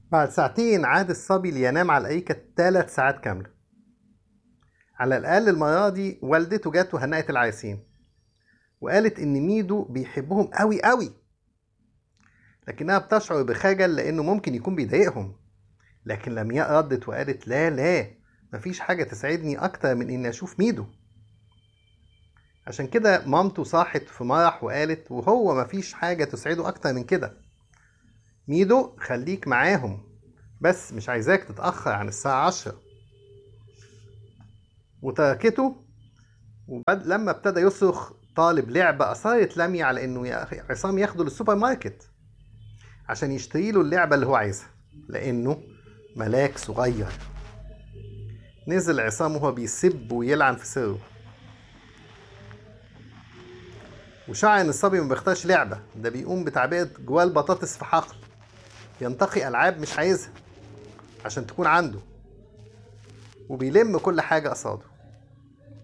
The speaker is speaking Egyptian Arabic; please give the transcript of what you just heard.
بعد ساعتين عاد الصبي لينام على الأريكة ثلاث ساعات كاملة على الأقل المرة دي والدته جت وهنأت العريسين وقالت إن ميدو بيحبهم قوي قوي لكنها بتشعر بخجل لأنه ممكن يكون بيضايقهم لكن لمياء ردت وقالت لا لا مفيش حاجة تسعدني أكتر من إني أشوف ميدو عشان كده مامته صاحت في مرح وقالت وهو مفيش حاجة تسعده أكتر من كده ميدو خليك معاهم بس مش عايزاك تتأخر عن الساعة عشرة وتركته وبعد لما ابتدى يصرخ طالب لعبة أصرت لمي على إنه يا أخي عصام ياخده للسوبر ماركت عشان يشتري له اللعبة اللي هو عايزها لأنه ملاك صغير نزل عصام وهو بيسب ويلعن في سره وشعر ان الصبي ما بيختارش لعبه ده بيقوم بتعبئه جواه البطاطس في حقل ينتقي العاب مش عايزها عشان تكون عنده وبيلم كل حاجه قصاده